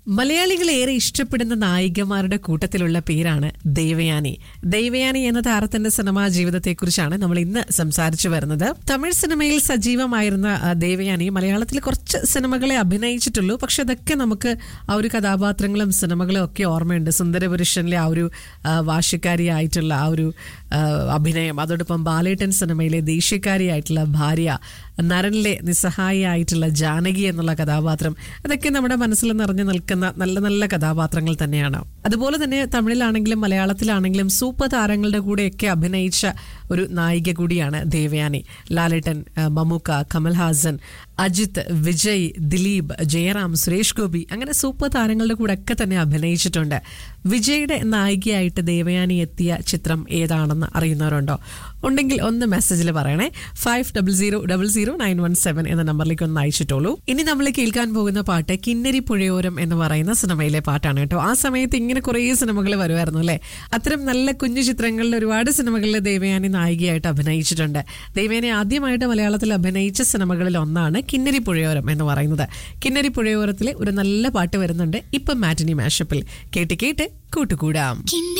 മലയാളികൾ ഏറെ ഇഷ്ടപ്പെടുന്ന നായികമാരുടെ കൂട്ടത്തിലുള്ള പേരാണ് ദേവയാനി ദേവയാനി എന്ന താരത്തിന്റെ സിനിമാ ജീവിതത്തെക്കുറിച്ചാണ് നമ്മൾ ഇന്ന് സംസാരിച്ചു വരുന്നത് തമിഴ് സിനിമയിൽ സജീവമായിരുന്ന ആ, ദേവയാനി മലയാളത്തിൽ കുറച്ച് സിനിമകളെ അഭിനയിച്ചിട്ടുള്ളൂ പക്ഷെ അതൊക്കെ നമുക്ക് ആ ഒരു കഥാപാത്രങ്ങളും സിനിമകളും ഒക്കെ ഓർമ്മയുണ്ട് സുന്ദരപുരുഷനിലെ ആ ഒരു ആ, വാശിക്കാരിയായിട്ടുള്ള ആ ഒരു ആ, അഭിനയം അതോടൊപ്പം ബാലേട്ടൻ സിനിമയിലെ ദേഷ്യക്കാരിയായിട്ടുള്ള ഭാര്യ നരനിലെ നിസ്സഹായിയായിട്ടുള്ള ജാനകി എന്നുള്ള കഥാപാത്രം അതൊക്കെ നമ്മുടെ മനസ്സിൽ നിറഞ്ഞു നിൽക്കുന്ന നല്ല നല്ല കഥാപാത്രങ്ങൾ തന്നെയാണ് അതുപോലെ തന്നെ തമിഴിലാണെങ്കിലും മലയാളത്തിലാണെങ്കിലും സൂപ്പർ താരങ്ങളുടെ കൂടെയൊക്കെ അഭിനയിച്ച ഒരു നായിക കൂടിയാണ് ദേവയാനി ലാലേട്ടൻ ആ, മമ്മൂക്ക കമൽഹാസൻ അജിത്ത് വിജയ് ദിലീപ് ജയറാം സുരേഷ് ഗോപി അങ്ങനെ സൂപ്പർ താരങ്ങളുടെ കൂടെ ഒക്കെ തന്നെ അഭിനയിച്ചിട്ടുണ്ട് വിജയുടെ നായികയായിട്ട് ദേവയാനി എത്തിയ ചിത്രം ഏതാണെന്ന് അറിയുന്നവരുണ്ടോ ഉണ്ടെങ്കിൽ ഒന്ന് മെസ്സേജിൽ പറയണേ five double zero double zero nine one seven എന്ന നമ്പറിലേക്ക് ഒന്ന് അയച്ചിട്ടുള്ളൂ ഇനി നമ്മൾ കേൾക്കാൻ പോകുന്ന പാട്ട് കിന്നരി പുഴയോരം എന്ന് പറയുന്ന സിനിമയിലെ പാട്ടാണ് കേട്ടോ ആ സമയത്ത് ഇങ്ങനെ കുറേ സിനിമകൾ വരുമായിരുന്നു അല്ലേ അത്തരം നല്ല കുഞ്ഞു ചിത്രങ്ങളിൽ ഒരുപാട് സിനിമകളിൽ ദേവയാനി നായികയായിട്ട് അഭിനയിച്ചിട്ടുണ്ട് ദേവയാനി ആദ്യമായിട്ട് മലയാളത്തിൽ അഭിനയിച്ച സിനിമകളിൽ ഒന്നാണ് കിന്നരി പുഴയോരം എന്ന് പറയുന്നത് കിന്നരി പുഴയോരത്തിലെ ഒരു നല്ല പാട്ട് വരുന്നുണ്ട് ഇപ്പം മാറ്റിനി മാഷപ്പിൽ കേട്ട് കേട്ട് കൂട്ടുകൂടാം